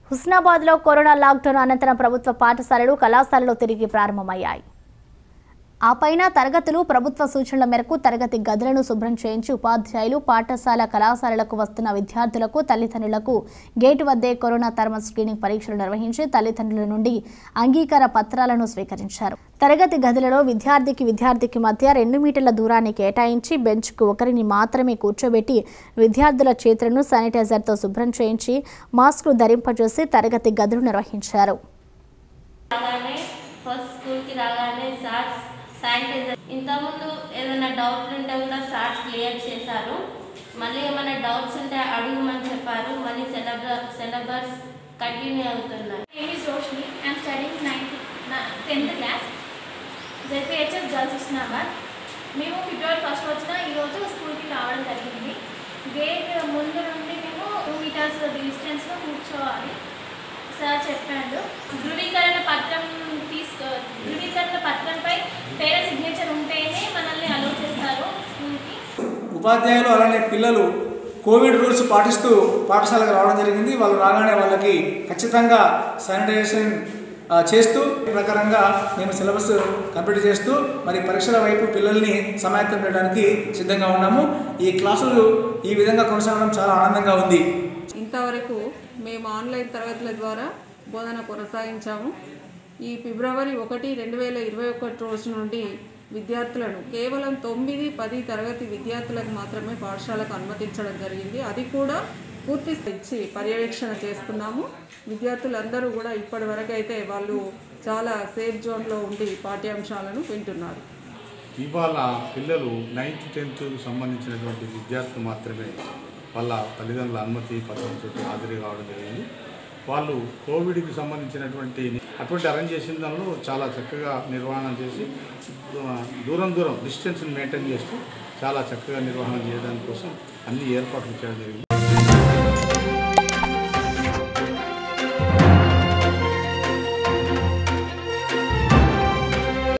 హుస్నాబాద్లో corona lockdown అనంతరం ప్రభుత్వ పాఠశాలలు కళాశాలలు తిరిగి ప్రారంభమయ్యాయి ఆ పైన తరగతులు ప్రభుత్వ సూచనల మేరకు తరగతి గదులను శుభ్రం చేయించి ఉపాధ్యాయులు పాఠశాల కళాశాలలకు వస్తున్న విద్యార్థులకు తల్లిదండ్రులకు గేటు వద్దే కరోనా థర్మల్ స్క్రీనింగ్ పరీక్షలు నిర్వహించి తల్లిదండ్రుల నుండి అంగీకార పత్రాలను స్వీకరించారు తరగతి గదులలో విద్యార్థికి విద్యార్థికి మధ్య రెండు మీటర్ల దూరాన్ని కేటాయించి బెంచ్కు ఒకరిని మాత్రమే కూర్చోబెట్టి విద్యార్థుల చేతులను శానిటైజర్తో శుభ్రం చేయించి మాస్కులు ధరింపజేసి తరగతి గదులు నిర్వహించారు రాగానే ఫస్ట్ స్కూల్కి రాగానే సార్స్ శానిటైజర్ ఇంతకుముందు ఏదైనా డౌట్లు ఉంటే కూడా సార్స్ క్లియర్ చేశారు మళ్ళీ ఏమైనా డౌట్స్ ఉంటే అడుగుమని చెప్పారు మళ్ళీ సిలబస్ సిలబస్ కంటిన్యూ అవుతున్నాయి name is Roshni. I am studying 9th, 10th class. ZPHS girls ఇస్తున్నాబాద్ మేము ఫిబ్రవరి ఫస్ట్ వచ్చిన ఈరోజు స్కూల్కి రావడం జరిగింది గేట్ ముందు నుండి మేము టూ మీటర్స్ డిస్టెన్స్లో కూర్చోవాలి సార్ చెప్పాడు ధృవీకరణ పత్రం తీసుకో ధృవీకరణ పత్రంపై పేరెంట్ సిగ్నేచర్ ఉంటేనే మనల్ని అలౌ చేస్తారు స్కూల్కి ఉపాధ్యాయులు అలానే పిల్లలు కోవిడ్ రూల్స్ పాటిస్తూ పాఠశాలకు రావడం జరిగింది వాళ్ళు రాగానే వాళ్ళకి ఖచ్చితంగా శానిటైజేషన్ ఆ, చేస్తూ ఈ ప్రకారంగా మేము సిలబస్ కంప్లీట్ చేస్తూ మరి పరీక్షల వైపు పిల్లల్ని సమాయత్తం చేయడానికి సిద్ధంగా ఉన్నాము ఈ క్లాసులు ఈ విధంగా కొనసాగడం చాలా ఆనందంగా ఉంది ఇంతవరకు మేము ఆన్లైన్ తరగతుల ద్వారా బోధన కొనసాగించాము ఈ ఫిబ్రవరి ఒకటి రెండు వేల ఇరవై ఒకటి రోజు నుండి విద్యార్థులను కేవలం తొమ్మిది పది తరగతి విద్యార్థులకు మాత్రమే పాఠశాలకు అనుమతించడం జరిగింది అది కూడా పూర్తి ఇచ్చి పర్యవేక్షణ చేస్తున్నాము విద్యార్థులందరూ కూడా ఇప్పటి వరకు అయితే వాళ్ళు చాలా సేఫ్ జోన్లో ఉండి పాఠ్యాంశాలను వింటున్నారు ఇవాళ పిల్లలు నైన్త్ టెన్త్ సంబంధించినటువంటి విద్యార్థులు మాత్రమే వాళ్ళ తల్లిదండ్రుల అనుమతి పత్రంతో హాజరు కావడం జరిగింది వాళ్ళు కోవిడ్కి సంబంధించినటువంటి అటువంటి అరేంజ్ చేసిన దానిలో చాలా చక్కగా నిర్వహణ చేసి దూ- దూరం దూరం డిస్టెన్స్ని మెయింటైన్ చేస్తూ చాలా చక్కగా నిర్వహణ చేయడానికి కోసం అన్ని ఏర్పాట్లు చేయడం జరిగింది